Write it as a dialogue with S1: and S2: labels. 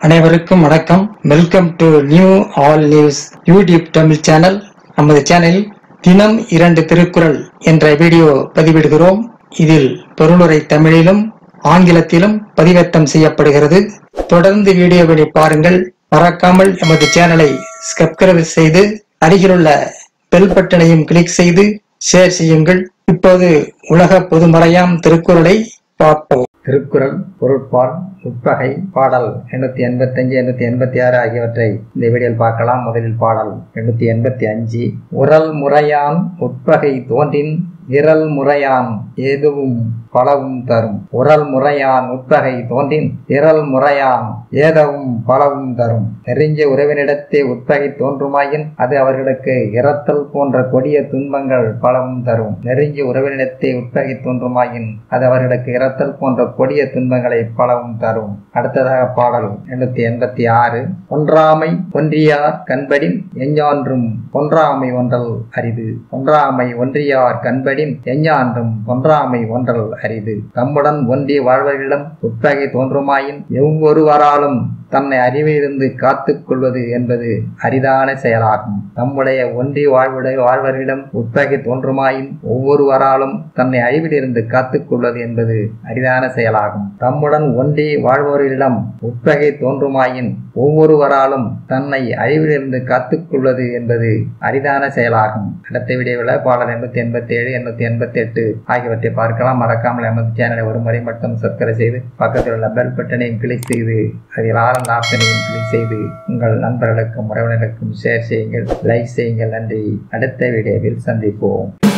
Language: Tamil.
S1: அனைவருக்கும் வணக்கம் welcome to new all news YouTube Tamil channel நமது சேனலில் தினம் இரண்டு திருக்குறள் என்ற வீடியோ பதிவிடுகிறோம் இதில் பொருளுரை தமிழிலும் ஆங்கிலத்திலும் பதிவேற்றம் செய்யப்படுகிறது தொடர்ந்து வீடியோவினை பாருங்கள் மறக்காமல் எமது சேனலை சப்ஸ்கிரைப் செய்து அருகிலுள்ள பெல் பட்டனையும் கிளிக் செய்து ஷேர் செய்யுங்கள் இப்போது உலக பொதுமறையாம் திருக்குறளை பார்ப்போம் திருக்குறள் பொருட்பால் உட்பகை பாடல் எண்ணூத்தி எண்பத்தி அஞ்சு எண்ணூத்தி எண்பத்தி ஆறு ஆகியவற்றை இந்த வீடியோவில் பார்க்கலாம் முதலில் பாடல் எண்ணூத்தி எண்பத்தி அஞ்சு உரல் முறையான் உட்பகை தோன்றின் இறல் முறையான் ஏதுவும் பலவும் தரும் உரல் முறையான் உட்பகை தோன்றின் இறல் முறையான் ஏதவும் பலவும் தரும் நெறிஞ்ச உறவினிடத்தே உட்பகை தோன்றுமாயின் அது அவர்களுக்கு இறத்தல் போன்ற கொடிய துன்பங்கள் பலவும் தரும் நெறிஞ்ச உறவினிடத்தே உட்பகை தோன்றுமாயின் அது அவர்களுக்கு இறத்தல் போன்ற கொடிய துன்பங்களை பலவும் தரும் அடுத்ததாக பாடல் எண்ணூத்தி எண்பத்தி ஆறு ஒன்றாமை ஒன்றியார் கண்படின் எஞ்ஞான்றும் ஒன்றாமை ஒன்றல் அரிது ஒன்றாமை ஒன்றியார் கண்படின் எஞ்ஞான்றும் ஒன்றாமை ஒன்றல் அரிது தம்முடன் ஒன்றி வாழ்வர்களிடம் உட்பகை தோன்றுமாயின் எவ்வொருவராலும் தன்னை அறிவிலிருந்து காத்துக் கொள்வது என்பது அரிதான செயலாகும் தம்முடைய ஒன்றி வாழ்வுடைய வாழ்வர்களிடம் உட்பகை தோன்றுமாயின் ஒவ்வொருவராலும் தன்னை அழிவிலிருந்து காத்துக் கொள்வது என்பது அரிதான செயலாகும் தம்முடன் ஒன்றி வாழ்வோரிடம் உட்பகை தோன்றுமாயின் ஒவ்வொருவராலும் தன்னை அழிவிலிருந்து காத்துக் கொள்வது என்பது அரிதான செயலாகும் அடுத்த வீடியோவில் பாடல் எண்ணூத்தி எண்பத்தி ஏழு எண்ணூத்தி எண்பத்தி எட்டு ஆகியவற்றை பார்க்கலாம் மறக்காமல் எமது சேனலை ஒரு முறை மட்டும் சப்ஸ்கிரைப் செய்து பக்கத்தில் உள்ள பெல் பட்டனையும் கிளிக் செய்து அதில் ஆரம்ப ஆப்ஷனையும் கிளிக் செய்து உங்கள் நண்பர்களுக்கும் உறவினர்களுக்கும் ஷேர் செய்யுங்கள் லைக் செய்யுங்கள் நன்றி அடுத்த வீடியோவில் சந்திப்போம்